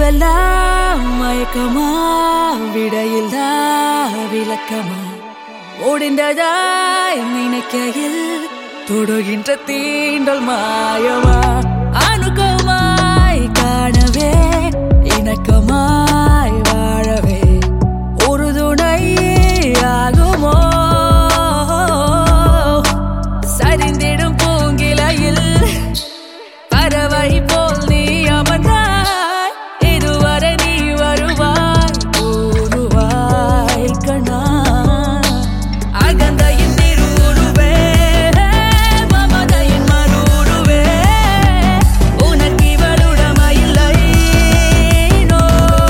இதுவெல்லாம் மயக்கமா விடையில்லா விளக்கமா முடிந்ததாய் நினைக்கையில் தொடுகின்ற தீண்டல் மாயமா அணுக்கமாய் காணவே இணக்கமாய் வாழவே ஒரு துணை ஆகுமோ சரிந்திடும் பூங்கிலையில் பறவை போல் நீ அமர்ந்தாய் இதுவரை நீ வருவாய் கூறுவாய் கண்ணா அகந்தையின் திருவுருவே மமதையின் மறுவுருவே உனக்கு இவளுடமையில்லை நோ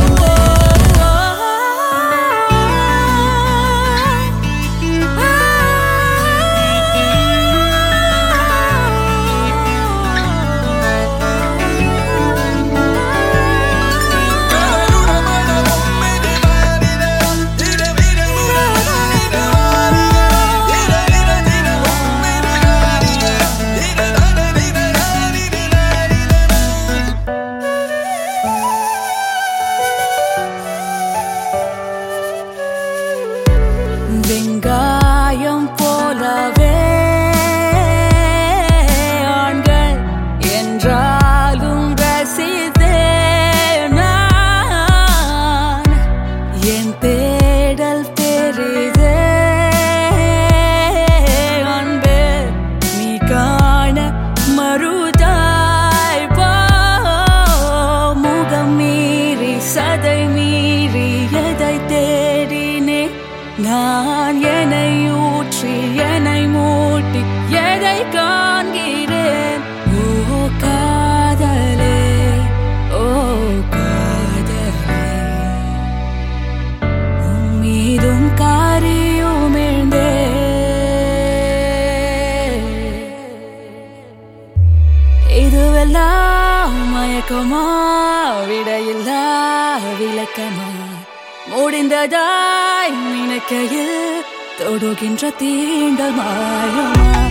வெங்காயம் போலவே ஆண்கள் என்றாலும் ரசித்தேன் நான். என் தேடல் பெரிதே அன்பே நீ காண மறுதாய் போ முகம் மீறி சதை மீறி எதை தேடினே நான் என்னை ஊற்றி என்னை மூட்டி எதை காண்கிறேன் ஓ காதலே ஓ காதலே உன் மீதும் காரியும் எழுந்தே இதுவெல்லாம் மயக்கமா விடையில்லா விளக்கமா முடிந்ததாய் நினைக்கையில் தொடுகின்ற தீண்டல் மாயமா